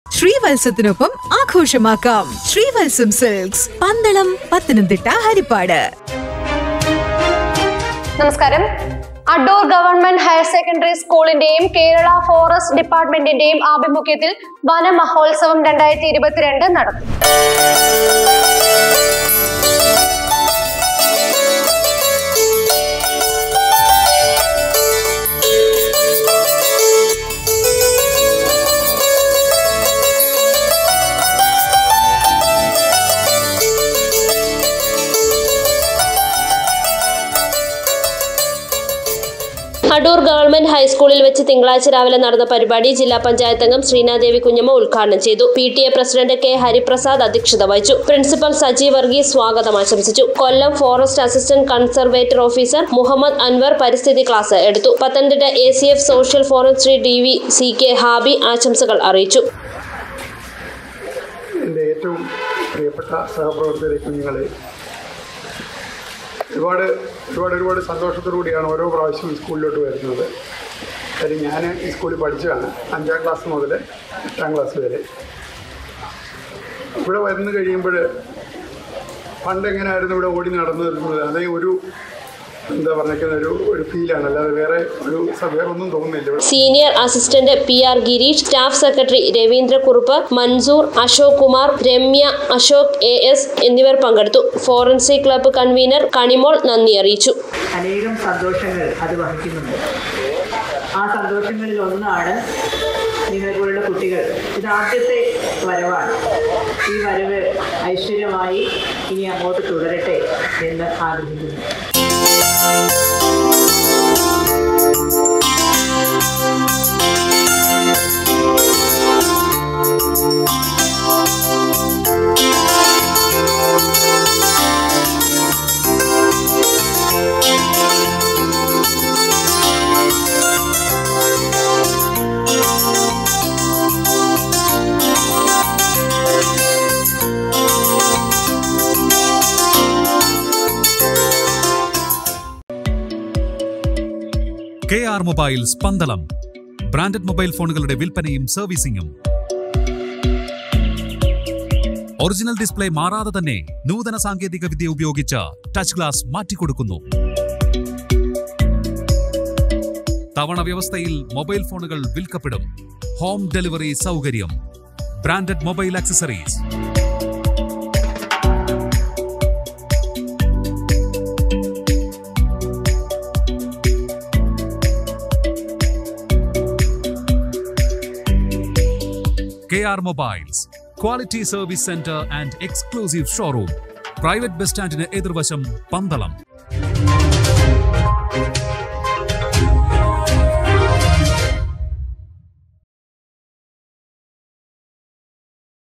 ശ്രീവത്സത്തിനൊപ്പം ആഘോഷമാക്കാം ശ്രീവത്സം സിൽക്സ് പന്തളം പത്തനംതിട്ട ഹരിപ്പാട് നമസ്കാരം Adoor government higher secondary സ്കൂളിന്റെയും കേരള ഫോറസ്റ്റ് ഡിപ്പാർട്ട്മെന്റിന്റെയും ആഭിമുഖ്യത്തിൽ വന മഹോത്സവം രണ്ടായിരത്തി ഇരുപത്തിരണ്ട് നടന്നു അടൂർ ഗവൺമെന്റ് ഹൈസ്കൂളിൽ വെച്ച് തിങ്കളാഴ്ച രാവിലെ നടന്ന പരിപാടി ജില്ലാ പഞ്ചായത്ത് അംഗം ശ്രീനാദേവി കുഞ്ഞമ്മ ഉദ്ഘാടനം ചെയ്തു P T A president K Hariprasad അധ്യക്ഷത വഹിച്ചു പ്രിൻസിപ്പൽ സജി വർഗീസ് സ്വാഗതം ആശംസിച്ചു Kollam forest assistant conservator officer Muhammad Anwar പരിസ്ഥിതി ക്ലാസ് എടുത്തു Pathanamthitta A C F social forestry D V C K Habi ആശംസകൾ അറിയിച്ചു എൻ്റെ ഏറ്റവും പ്രിയപ്പെട്ട സഹപ്രവർത്തകരെ കുഞ്ഞുങ്ങളെ ഒരുപാട് ഒരുപാട് ഒരുപാട് സന്തോഷത്തോടു കൂടിയാണ് ഓരോ പ്രാവശ്യവും ഈ സ്കൂളിലോട്ട് വരുന്നത് കാര്യം ഞാൻ ഈ സ്കൂളിൽ പഠിച്ചതാണ് അഞ്ചാം ക്ലാസ് മുതൽ എട്ടാം ക്ലാസ് വരെ ഇവിടെ വന്നു കഴിയുമ്പോൾ പണ്ട് എങ്ങനെയായിരുന്നു ഇവിടെ ഓടി നടന്നു നിൽക്കുന്നത് അതേ ഒരു എന്താ പറഞ്ഞിരിക്കുന്ന ഒരു ഒരു ഫീലാണ് അല്ലാതെ വേറെ ഒരു സ- വേറെ ഒന്നും തോന്നുന്നില്ല ഇവിടെ senior assistant P R Gireesh staff secretary Raveendrakurup Mansoor Ashok Kumar Ramya Ashok A S എന്നിവർ പങ്കെടുത്തു ഫോറൻസിക് ക്ലബ്ബ് കൺവീനർ കണിമോൾ നന്ദി അറിയിച്ചു അനേകം സന്തോഷങ്ങൾ അത് വഹിക്കുന്നുണ്ട് ആ സന്തോഷങ്ങളിൽ ഒന്നാണ് നിങ്ങളെപ്പോലുള്ള കുട്ടികൾ ഇത് ആദ്യത്തെ വരവാണ് ഈ വരവ് ഐശ്വര്യമായി ഇനി അങ്ങോട്ട് തുടരട്ടെ എന്ന് ആഗ്രഹിക്കുന്നു K R mobiles Pandalam branded mobile ഫോണുകളുടെ വിൽപ്പനയും സർവീസിംഗും ഒറിജിനൽ ഡിസ്പ്ലേ മാറാതെ തന്നെ നൂതന സാങ്കേതിക വിദ്യ ഉപയോഗിച്ച് ടച്ച് ഗ്ലാസ് മാറ്റിക്കൊടുക്കുന്നു തവണ വ്യവസ്ഥയിൽ മൊബൈൽ ഫോണുകൾ വിൽക്കപ്പെടും ഹോം ഡെലിവറി സൗകര്യം branded mobile accessories KR Mobiles, Quality Service Center and Exclusive Showroom. Private bus സ്റ്റാൻഡിന് എതിർവശം പന്തളം